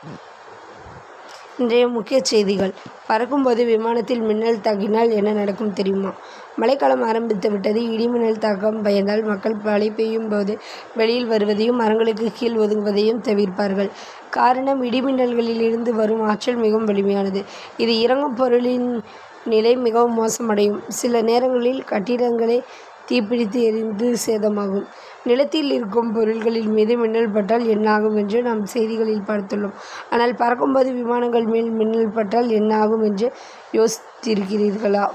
இன்றைய முக்கிய செய்திகள் பறக்கும்போது விமானத்தில் மின்னல் தாக்கினால் என்ன நடக்கும் தெரியுமா மழைக்காலம் ஆரம்பித்து விட்டது இடி மின்னல் தாக்கம் பயந்தால் மக்கள் மழை பெய்யும் போது வெளியில் வருவதையும் மரங்களுக்கு கீழ் ஒதுங்குவதையும் தவிர்ப்பார்கள் காரணம் இடிமின்னல்களிலிருந்து வரும் ஆற்றல் மிகவும் வலிமையானது இது இறங்கும் பொருளின் நிலை மிகவும் மோசமடையும் சில நேரங்களில் கட்டிடங்களே தீப்பிடித்து எரிந்து சேதமாகும் நிலத்தில் இருக்கும் பொருள்களின் மீது மின்னல் பட்டால் என்ன ஆகும் என்று நாம் செய்திகளில் பார்த்துள்ளோம் ஆனால் பறக்கும்போது விமானங்கள் மேல் மின்னல் பட்டால் என்ன ஆகும் என்று யோசித்திருக்கிறீர்களா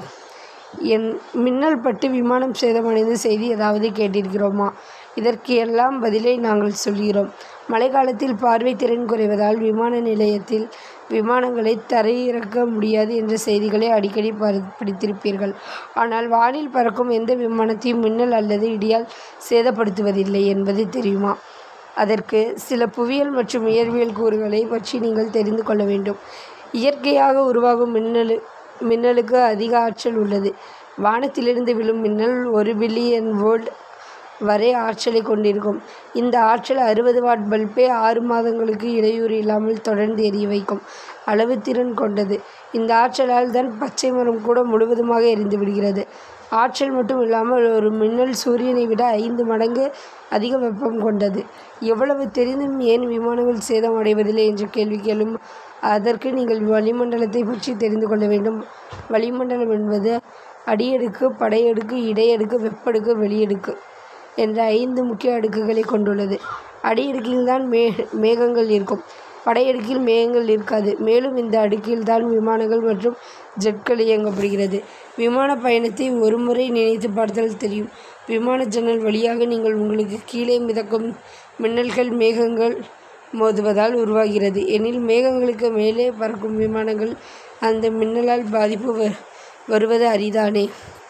என் மின்னல் பட்டு விமானம் சேதமடைந்த செய்தி ஏதாவது கேட்டிருக்கிறோமா இதற்கு எல்லாம் பதிலை நாங்கள் சொல்கிறோம் மழைக்காலத்தில் பார்வை திறன் குறைவதால் விமான நிலையத்தில் விமானங்களை தரையிறக்க முடியாது என்ற செய்திகளை அடிக்கடி பரி- படித்திருப்பீர்கள் ஆனால் வானில் பறக்கும் எந்த விமானத்தையும் மின்னல் அல்லது இடியால் சேதப்படுத்துவதில்லை என்பது தெரியுமா அதற்கு சில புவியியல் மற்றும் இயற்பியல் கூறுகளை பற்றி நீங்கள் தெரிந்து கொள்ள வேண்டும் இயற்கையாக உருவாகும் மின்னலு மின்னலுக்கு அதிக ஆற்றல் உள்ளது வானத்திலிருந்து விழும் மின்னல் ஒரு பில்லியன் வோல்ட் வரை ஆற்றலை கொண்டிருக்கும் இந்த ஆற்றல் அறுபது வாட் பல்பை ஆறு மாதங்களுக்கு இடையூறு இல்லாமல் தொடர்ந்து எரிய வைக்கும் அளவு திறன் கொண்டது இந்த ஆற்றலால் தான் பச்சை மரம் கூட முழுவதுமாக எரிந்து விடுகிறது ஆற்றல் மட்டும் இல்லாமல் ஒரு மின்னல் சூரியனை விட ஐந்து மடங்கு அதிக வெப்பம் கொண்டது எவ்வளவு தெரிந்தும் ஏன் விமானங்கள் சேதம் அடைவதில்லை என்ற கேள்வி கேளும் அதற்கு நீங்கள் வளிமண்டலத்தை பற்றி தெரிந்து கொள்ள வேண்டும் வளிமண்டலம் என்பது அடியடுக்கு படையடுக்கு இடையடுக்கு வெப்படுக்கு வெளியடுக்கு என்ற ஐந்து முக்கிய அடுக்குகளை கொண்டுள்ளது அடியடுக்கில்தான் மே மேகங்கள் இருக்கும் படையடுக்கில் மேகங்கள் இருக்காது மேலும் இந்த அடுக்கில் தான் விமானங்கள் மற்றும் ஜெட்கள் இயங்கப்படுகிறது விமான பயணத்தை ஒருமுறை நினைத்து பார்த்தால் தெரியும் விமான ஜன்னல் வழியாக நீங்கள் உங்களுக்கு கீழே மிதக்கும் மின்னல்கள் மேகங்கள் மோதுவதால் உருவாகிறது எனில் மேகங்களுக்கு மேலே பறக்கும் விமானங்கள் அந்த மின்னலால் பாதிப்பு வ- வருவது அரிதானே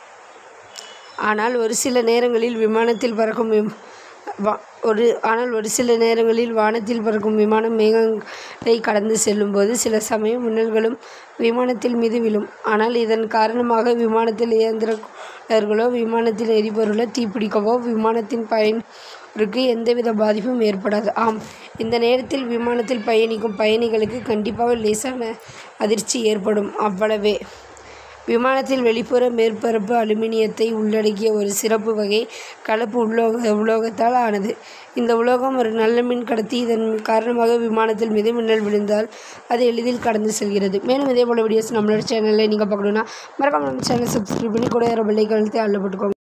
ஆனால் ஒரு சில நேரங்களில் விமானத்தில் பறக்கும் விம் வா ஒரு ஆனால் ஒரு சில நேரங்களில் வானத்தில் பறக்கும் விமானம் மேகங்களை கடந்து செல்லும்போது சில சமயம் மின்னல்களும் விமானத்தில் மீது விழும் ஆனால் இதன் காரணமாக விமானத்தில் இயந்திரர்களோ விமானத்தில் எரிபொருளோ தீப்பிடிக்கவோ விமானத்தின் பயனருக்கு எந்தவித பாதிப்பும் ஏற்படாது ஆம் இந்த நேரத்தில் விமானத்தில் பயணிக்கும் பயணிகளுக்கு கண்டிப்பாக லேசான அதிர்ச்சி ஏற்படும் அவ்வளவே விமானத்தில் வெளிப்புற மேற்பரப்பு அலுமினியத்தை உள்ளடக்கிய ஒரு சிறப்பு வகை கலப்பு உலோக உலோகத்தால் ஆனது இந்த உலோகம் ஒரு நல்ல மின் கடத்தி இதன் காரணமாக விமானத்தில் மீது மின்னல் விழுந்தால் அது எளிதில் கடந்து செல்கிறது மேலும் இதே போல வீடியோஸ் நம்மளோட சேனலில் நீங்கள் பார்க்கணுன்னா மறக்காம நம்ம சேனலை சப்ஸ்கிரைப் பண்ணி கூட பெல்லை கழுத்து அள்ள போட்டுக்கோங்க